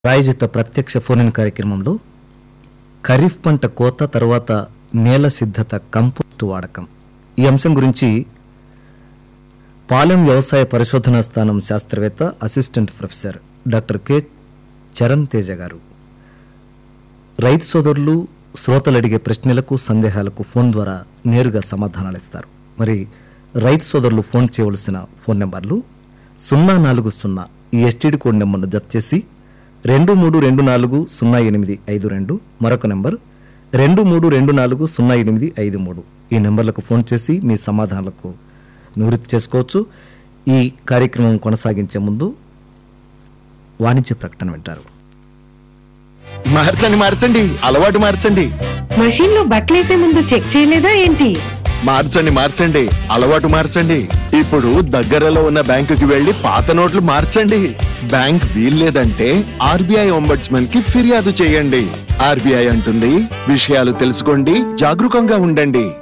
ప్రాయోజిత ప్రత్యక్ష ఫోన్ కార్యక్రమంలో ఖరీఫ్ పంట కోత తర్వాత నేల సిద్ధత కంపోస్టు వాడకం ఈ అంశం గురించి పాలెం వ్యవసాయ పరిశోధనా స్థానం శాస్త్రవేత్త assistant professor doctor K Charan Teja గారు రైతు సోదరులు శ్రోతలు అడిగే ప్రశ్నలకు సందేహాలకు ఫోన్ ద్వారా నేరుగా సమాధానాలు ఇస్తారు మరి రైతు సోదరులు ఫోన్ చేయవలసిన ఫోన్ నెంబర్లు సున్నా నాలుగు సున్నా ఈ ఎస్టీడీ కోడ్ నెంబర్ను జత చేసి రెండు మూడు రెండు నాలుగు సున్నా ఎనిమిది ఐదు రెండు మరొక నెంబర్ రెండు మూడు రెండు నాలుగు సున్నా ఎనిమిది ఐదు మూడు ఈ నెంబర్లకు ఫోన్ చేసి మీ సమాధానాలకు నివృత్తి చేసుకోవచ్చు ఈ కార్యక్రమం కొనసాగించే ముందు వాణిజ్య ప్రకటన వింటారు మార్చండి మార్చండి అలవాటు మార్చండి మషీన్ లో బట్టలేసే ముందు చెక్ చేయలేదా ఏంటి మార్చండి మార్చండి అలవాటు మార్చండి ఇప్పుడు దగ్గరలో ఉన్న బ్యాంకుకి వెళ్లి పాత నోట్లు మార్చండి బ్యాంక్ వీల్లేదంటే ఆర్బీఐ ఒంబడ్స్మన్ కి ఫిర్యాదు చేయండి ఆర్బీఐ అంటుంది విషయాలు తెలుసుకోండి జాగరూకంగా ఉండండి